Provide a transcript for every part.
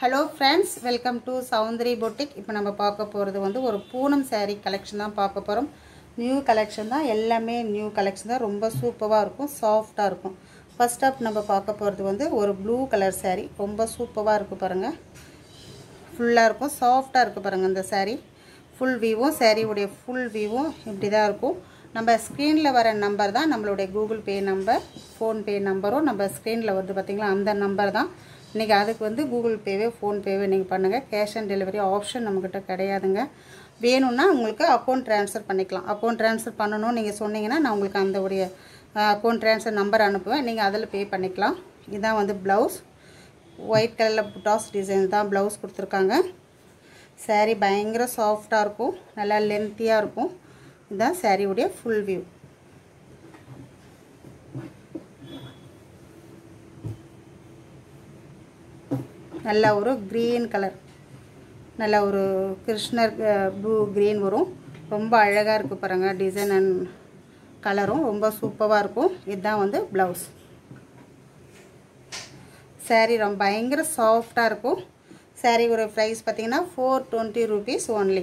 hello friends welcome to Soundari boutique இப்போ நம்ம பார்க்க போகிறது வந்து ஒரு பூனம் saree கலெக்ஷன் தான் பார்க்க போகிறோம் நியூ கலெக்ஷன் தான் எல்லாமே நியூ கலெக்ஷன் தான் ரொம்ப சூப்பராக இருக்கும் சாஃப்டாக இருக்கும் ஃபர்ஸ்ட் அப் நம்ம பார்க்க போகிறது வந்து ஒரு ப்ளூ கலர் saree ரொம்ப சூப்பராக இருக்குது பாருங்கள் ஃபுல்லாக இருக்கும் சாஃப்டாக இருக்குது பாருங்கள் இந்த saree ஃபுல் வியூவும் சாரியுடைய ஃபுல் வியூவும் இப்படி தான் இருக்கும் நம்ம ஸ்க்ரீனில் வர நம்பர் தான் நம்மளுடைய கூகுள் பே நம்பர் ஃபோன்பே நம்பரும் நம்ம ஸ்க்ரீனில் வருது பார்த்தீங்களா அந்த நம்பர் தான் இன்றைக்கி அதுக்கு வந்து கூகுள் பேவே ஃபோன்பேவே நீங்கள் பண்ணுங்கள் கேஷ் ஆன் டெலிவரி ஆப்ஷன் நம்மக்கிட்ட கிடையாதுங்க வேணும்னா உங்களுக்கு அக்கௌண்ட் ட்ரான்ஸ்ஃபர் பண்ணிக்கலாம் அக்கௌண்ட் ட்ரான்ஸ்ஃபர் பண்ணணும் நீங்கள் சொன்னீங்கன்னா நான் உங்களுக்கு அந்த உடைய அக்கௌண்ட் ட்ரான்ஸ்ஃபர் நம்பர் அனுப்புவேன் நீங்கள் அதில் பே பண்ணிக்கலாம் இதுதான் வந்து ப்ளவுஸ் ஒயிட் கலரில் புட்டாஸ் டிசைன் தான் ப்ளவுஸ் கொடுத்துருக்காங்க saree பயங்கர சாஃப்டாக இருக்கும் நல்லா லென்த்தியாக இருக்கும் இதுதான் சாரியுடைய ஃபுல் வியூ நல்ல ஒரு க்ரீன் கலர் நல்ல ஒரு கிருஷ்ணர் ப்ளூ க்ரீன் வரும் ரொம்ப அழகாக இருக்குது பாருங்கள் டிசைன் அண்ட் கலரும் ரொம்ப சூப்பராக இருக்கும் இதுதான் வந்து ப்ளவுஸ் saree ரொம்ப பயங்கர சாஃப்டாக இருக்கும் saree ஒரு ப்ரைஸ் பார்த்தீங்கன்னா four twenty rupees only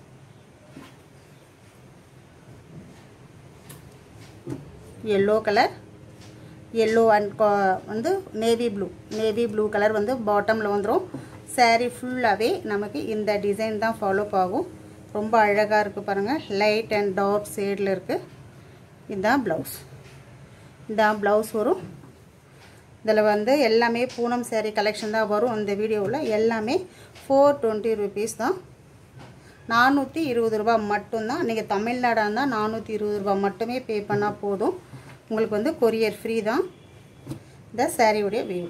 yellow colour yellow and வந்து navy blue navy blue colour வந்து பாட்டமில் வந்துடும் saree ஃபுல்லாகவே நமக்கு இந்த டிசைன் தான் ஃபாலோ ஆகும் ரொம்ப அழகாக இருக்குது பாருங்கள் லைட் அண்ட் டார்க் ஷேடில் இருக்குது இதுதான் ப்ளவுஸ் இதுதான் ப்ளவுஸ் வரும் இதில் வந்து எல்லாமே பூனம் saree கலெக்ஷன் தான் வரும் இந்த வீடியோவில் எல்லாமே ஃபோர் டுவெண்ட்டி ருபீஸ் தான் நானூற்றி இருபது ரூபா மட்டும்தான் நீங்கள் தமிழ்நாடாக இருந்தால் நானூற்றி இருபது ரூபா மட்டுமே பே பண்ணால் போதும் உங்களுக்கு வந்து கொரியர் ஃப்ரீ தான் இந்த சாரியுடைய வியூ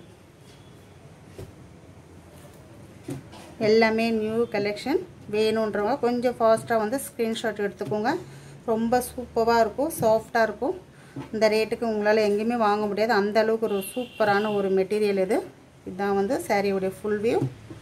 எல்லாமே நியூ கலெக்ஷன் வேணுன்றவங்க கொஞ்சம் ஃபாஸ்ட்டாக வந்து ஸ்க்ரீன்ஷாட் எடுத்துக்கோங்க ரொம்ப சூப்பராக இருக்கும் சாஃப்டாக இருக்கும் இந்த ரேட்டுக்கு உங்களால் எங்கேயுமே வாங்க முடியாது அந்த அளவுக்கு ஒரு சூப்பரான ஒரு மெட்டீரியல் இது இதுதான் வந்து சாரியுடைய ஃபுல் வியூ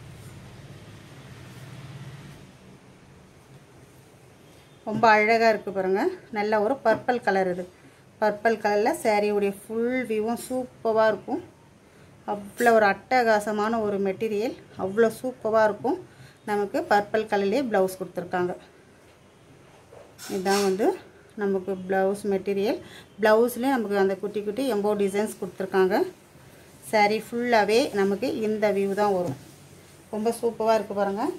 ரொம்ப அழகாக இருக்குது பாருங்கள் நல்ல ஒரு பர்பிள் கலர் இது பர்பிள் கலரில் சாரியுடைய ஃபுல் வியூவும் சூப்பராக இருக்கும் அவ்வளோ ஒரு அட்டகாசமான ஒரு மெட்டீரியல் அவ்வளோ சூப்பராக இருக்கும் நமக்கு பர்பிள் கலர்லேயே ப்ளவுஸ் கொடுத்துருக்காங்க இதுதான் வந்து நமக்கு ப்ளவுஸ் மெட்டீரியல் ப்ளவுஸ்லேயும் நமக்கு அந்த குட்டி குட்டி எம்போ டிசைன்ஸ் கொடுத்துருக்காங்க சாரீ ஃபுல்லாகவே நமக்கு இந்த வியூ தான் வரும் ரொம்ப சூப்பராக இருக்குது பாருங்கள்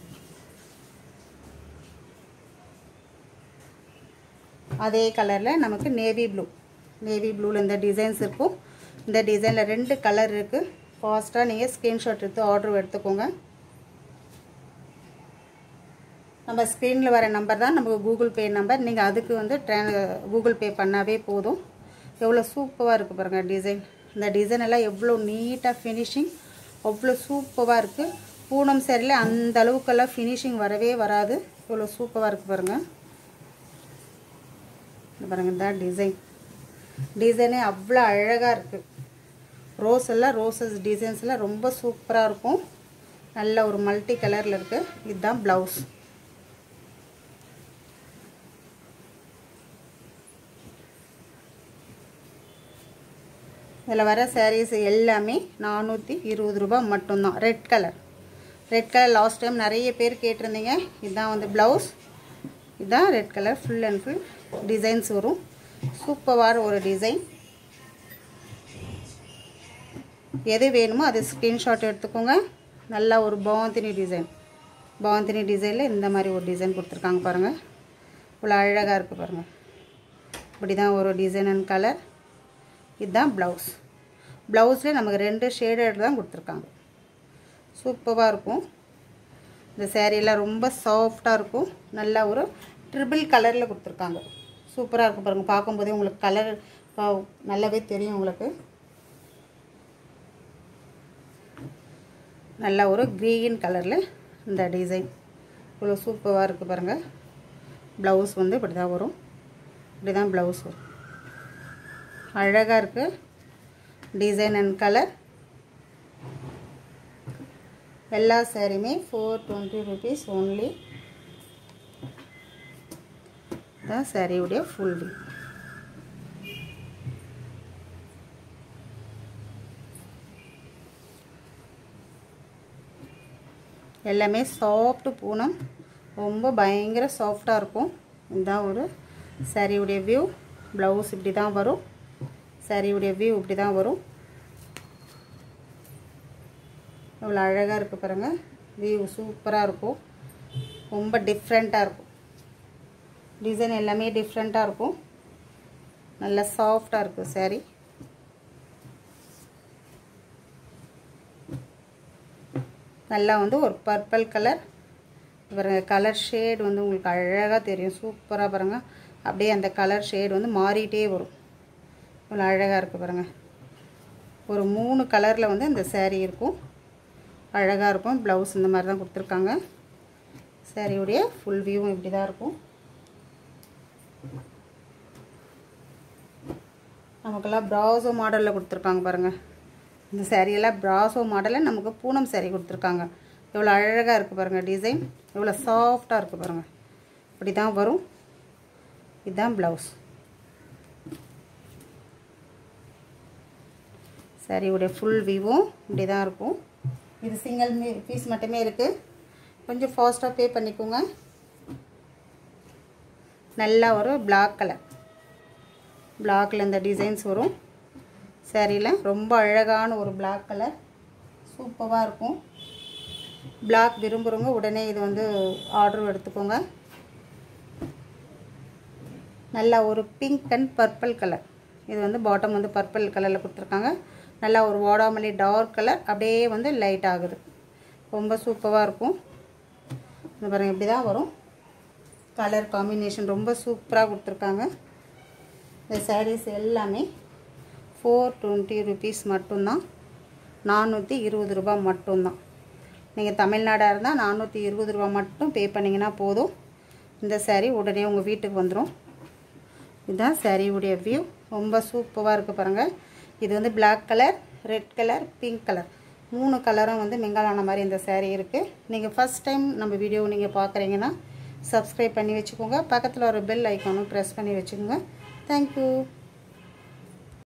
அதே கலரில் நமக்கு நேவி ப்ளூ நேவி ப்ளூவில் இந்த டிசைன்ஸ் இருக்கும் இந்த டிசைனில் ரெண்டு கலர் இருக்குது ஃபாஸ்ட்டாக நீங்கள் ஸ்க்ரீன்ஷாட் எடுத்து ஆர்டர் எடுத்துக்கோங்க நம்ம ஸ்க்ரீனில் வர நம்பர் தான் நமக்கு கூகுள் பே நம்பர் நீங்கள் அதுக்கு வந்து ட்ரா கூகுள் பே பண்ணாவே போதும் எவ்வளோ சூப்பராக இருக்குது பாருங்கள் டிசைன் இந்த டிசைன் எல்லாம் எவ்வளோ நீட்டாக ஃபினிஷிங் அவ்வளோ சூப்பராக இருக்குது பூனம் சரியில் அந்த அளவுக்கெல்லாம் ஃபினிஷிங் வரவே வராது இவ்வளோ சூப்பராக இருக்குது பாருங்கள் இந்த பாருங்கள் இந்த டிசைன் டிசைனே அவ்வளோ அழகாக இருக்குது ரோஸ் எல்லாம் ரோசஸ் டிசைன்ஸ்லாம் ரொம்ப சூப்பராக இருக்கும் நல்ல ஒரு மல்டி கலரில் இருக்குது இதுதான் ப்ளவுஸ் இதில் வர சாரீஸ் எல்லாமே நானூற்றி இருபது ரூபா மட்டும்தான் red colour red colour last time நிறைய பேர் கேட்டிருந்தீங்க இதுதான் வந்து ப்ளவுஸ் இதுதான் red colour full and full designs வரும் சூப்பரான ஒரு டிசைன் எது வேணுமோ அது ஸ்க்ரீன்ஷாட் எடுத்துக்கோங்க நல்லா ஒரு பவந்தினி டிசைன் பவந்தினி டிசைனில் இந்த மாதிரி ஒரு டிசைன் கொடுத்துருக்காங்க பாருங்கள் இவ்வளோ அழகாக இருக்குது பாருங்கள் இப்படி தான் ஒரு டிசைன் அண்ட் கலர் இதுதான் ப்ளவுஸ் ப்ளவுஸ்லேயே நமக்கு ரெண்டு ஷேடட் தான் கொடுத்துருக்காங்க சூப்பராக இருக்கும் இந்த சேரீலாம் ரொம்ப சாஃப்டாக இருக்கும் நல்லா ஒரு ட்ரிபிள் கலரில் கொடுத்துருக்காங்க சூப்பராக இருக்கும் பாருங்கள் பார்க்கும்போதே உங்களுக்கு கலர் நல்லாவே தெரியும் உங்களுக்கு நல்ல ஒரு க்ரீன் கலரில் இந்த டிசைன் இவ்வளோ சூப்பராக இருக்குது பாருங்கள் ப்ளவுஸ் வந்து இப்படி தான் வரும் இப்படி தான் ப்ளவுஸ் வரும் அழகாக இருக்குது டிசைன் அண்ட் கலர் எல்லா சாரியுமே ஃபோர் டுவெண்ட்டி ருபீஸ் ஓன்லி தான் சாரியுடைய ஃபுல் வியூ எல்லாமே சாஃப்ட் பூனம் ரொம்ப பயங்கர சாஃப்டாக இருக்கும் இதுதான் ஒரு சாரியுடைய வியூ ப்ளவுஸ் இப்படி தான் வரும் சாரியுடைய வியூ இப்படி தான் வரும் எவ்வளோ அழகாக இருக்குது பாருங்கள் வியூ சூப்பராக இருக்கும் ரொம்ப டிஃப்ரெண்ட்டாக இருக்கும் டிசைன் எல்லாமே டிஃப்ரெண்ட்டாக இருக்கும் நல்லா சாஃப்டாக இருக்கும் சாரீ நல்லா வந்து ஒரு பர்பிள் கலர் பாருங்க கலர் ஷேட் வந்து உங்களுக்கு அழகாக தெரியும் சூப்பராக பாருங்கள் அப்படியே அந்த கலர் ஷேட் வந்து மாறிட்டே வரும் இவ்வளோ அழகாக இருக்குது பாருங்கள் ஒரு மூணு கலரில் வந்து இந்த சேரீ இருக்கும் அழகாக இருக்கும் ப்ளவுஸ் இந்த மாதிரி தான் கொடுத்துருக்காங்க சாரியுடைய ஃபுல் வியூவும் இப்படி தான் இருக்கும் நமக்கெல்லாம் ப்ராசோ மாடலில் கொடுத்துருக்காங்க பாருங்கள் இந்த சேரீயெல்லாம் ப்ராசோ மாடலில் நமக்கு பூனம் சேரீ கொடுத்துருக்காங்க எவ்வளோ அழகாக இருக்குது பாருங்கள் டிசைன் எவ்வளோ சாஃப்டாக இருக்குது பாருங்கள் இப்படி தான் வரும் இதுதான் ப்ளவுஸ் சாரியுடைய ஃபுல் வியூவும் இப்படி தான் இருக்கும் இது சிங்கிள் பீஸ் மட்டுமே இருக்குது கொஞ்சம் ஃபாஸ்ட்டாக பே பண்ணிக்கோங்க நல்லா ஒரு பிளாக் கலர் பிளாக்கில் இந்த டிசைன்ஸ் வரும் சேரீயில் ரொம்ப அழகான ஒரு பிளாக் கலர் சூப்பராக இருக்கும் பிளாக் விரும்புகிறவங்க உடனே இது வந்து ஆர்டர் எடுத்துக்கோங்க நல்லா ஒரு பிங்க் அண்ட் பர்பிள் கலர் இது வந்து பாட்டம் வந்து பர்பிள் கலரில் கொடுத்துருக்காங்க நல்லா ஒரு வாடாமல்லி டார்க் கலர் அப்படியே வந்து லைட் ஆகுது ரொம்ப சூப்பராக இருக்கும் இந்த பாருங்கள் இப்படி தான் வரும் கலர் காம்பினேஷன் ரொம்ப சூப்பராக கொடுத்துருக்காங்க இந்த சாரீஸ் எல்லாமே ஃபோர் டுவெண்ட்டி ருபீஸ் மட்டும்தான் நானூற்றி இருபது ரூபா மட்டும்தான் நீங்கள் தமிழ்நாடாக இருந்தால் நானூற்றி இருபது ரூபா மட்டும் பே பண்ணிங்கன்னா போதும் இந்த சேரீ உடனே உங்கள் வீட்டுக்கு வந்துடும் இதுதான் சாரியுடைய வியூ ரொம்ப சூப்பராக இருக்குது பாருங்கள் இது வந்து black colour red colour pink colour மூணு கலரும் வந்து மிங்கலான மாதிரி இந்த சேரீ இருக்குது நீங்கள் ஃபஸ்ட் டைம் நம்ம வீடியோ நீங்கள் பார்க்குறீங்கன்னா சப்ஸ்கிரைப் பண்ணி வச்சுக்கோங்க பக்கத்தில் ஒரு பெல் ஐக்கானும் ப்ரெஸ் பண்ணி வச்சுக்கோங்க தேங்க்யூ